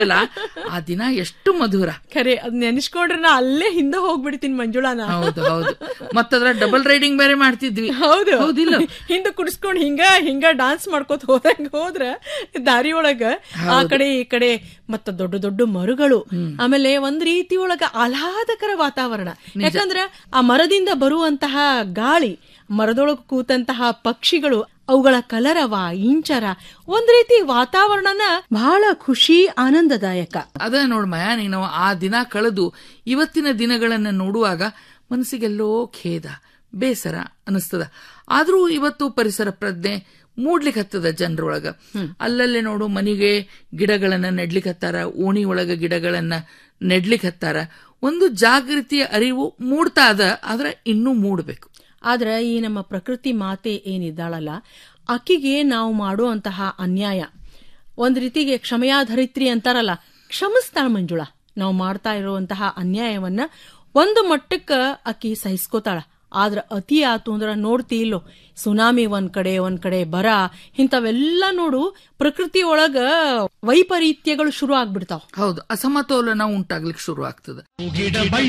ಅಲ್ಲ ಆ ದಿನ ಎಷ್ಟು ಮಧುರ ಖರೆ ಅದ್ ನೆನೆಸ್ಕೊಂಡ್ರೆ ನಾ ಅಲ್ಲೇ ಹಿಂದೆ ಹೋಗ್ಬಿಡ್ತೀನಿ ಮಂಜುಳಾನ ಹೌದು ಹೌದು ಮತ್ತದ್ರ ಡಬಲ್ ರೈಡಿಂಗ್ ಬೇರೆ ಮಾಡ್ತಿದ್ವಿ ಹೌದು ಹೌದಿಲ್ಲ ಹಿಂದೆ ಕುಡಿಸ್ಕೊಂಡ್ ಹಿಂಗ ಹಿಂಗ ಡಾನ್ಸ್ ಮಾಡ್ಕೋತ ಹೋದಂಗ ಹೋದ್ರ ದಾರಿ ಒಳಗ ಆ ಕಡೆ ಈ ಕಡೆ ಮತ್ತ ದೊಡ್ಡ ದೊಡ್ಡ ಮರುಗಳು ಆಮೇಲೆ ಒಂದ್ ರೀತಿ ಒಳಗ ಆಹ್ಲಾದಕರ ವಾತಾವರಣ ಯಾಕಂದ್ರ ಆ ಮರದಿಂದ ಬರುವಂತಹ ಗಾಳಿ ಮರದೊಳಗ ಕೂತಂತಹ ಪಕ್ಷಿಗಳು ಅವುಗಳ ಕಲರವ ಇಂಚರ ಒಂದ್ ರೀತಿ ವಾತಾವರಣನ ಬಹಳ ಖುಷಿ ಆನಂದದಾಯಕ ಅದ ನೋಡ್ ಮಯ ನೀನು ಆ ದಿನ ಕಳೆದು ಇವತ್ತಿನ ದಿನಗಳನ್ನ ನೋಡುವಾಗ ಮನಸ್ಸಿಗೆಲ್ಲೋ ಖೇದ ಬೇಸರ ಅನಿಸ್ತದ ಆದ್ರೂ ಇವತ್ತು ಪರಿಸರ ಪ್ರಜ್ಞೆ ಮೂಡ್ಲಿಕ್ಕೆ ಹತ್ತದ ಜನರೊಳಗ ಅಲ್ಲಲ್ಲೇ ನೋಡು ಮನಿಗೆ ಗಿಡಗಳನ್ನ ನೆಡ್ಲಿಕ್ಕೆ ಹತ್ತಾರ ಓಣಿ ಒಳಗ ಗಿಡಗಳನ್ನ ನೆಡ್ಲಿಕ್ಕೆ ಹತ್ತಾರ ಒಂದು ಜಾಗೃತಿಯ ಅರಿವು ಮೂಡ್ತಾ ಅದ ಆದ್ರೆ ಇನ್ನೂ ಮೂಡ್ಬೇಕು ಆದ್ರ ಈ ನಮ್ಮ ಪ್ರಕೃತಿ ಮಾತೆ ಏನಿದ್ದಾಳಲ್ಲ ಆಕಿಗೆ ನಾವು ಮಾಡುವಂತಹ ಅನ್ಯಾಯ ಒಂದ್ ರೀತಿಗೆ ಕ್ಷಮೆಯಾಧರಿತ್ರಿ ಅಂತಾರಲ್ಲ ಕ್ಷಮಿಸ್ತಾಳ ಮಂಜುಳ ನಾವು ಮಾಡ್ತಾ ಇರುವಂತಹ ಅನ್ಯಾಯವನ್ನ ಒಂದು ಮಟ್ಟಕ್ಕ ಆಕಿ ಸಹಿಸ್ಕೋತಾಳ ಆದ್ರ ಅತಿ ಆತು ಅಂದ್ರ ನೋಡ್ತಿ ಇಲ್ಲೋ ಸುನಾಮಿ ಒಂದ್ ಕಡೆ ಒಂದ್ ಕಡೆ ಬರ ಇಂಥವೆಲ್ಲ ನೋಡು ಪ್ರಕೃತಿ ಒಳಗ ವೈಪರೀತ್ಯಗಳು ಶುರು ಆಗ್ಬಿಡ್ತಾವ ಹೌದು ಅಸಮತೋಲನ ಉಂಟಾಗ್ಲಿಕ್ಕೆ ಶುರು ಆಗ್ತದ ಗಿಡ ಬಳ್ಳಿ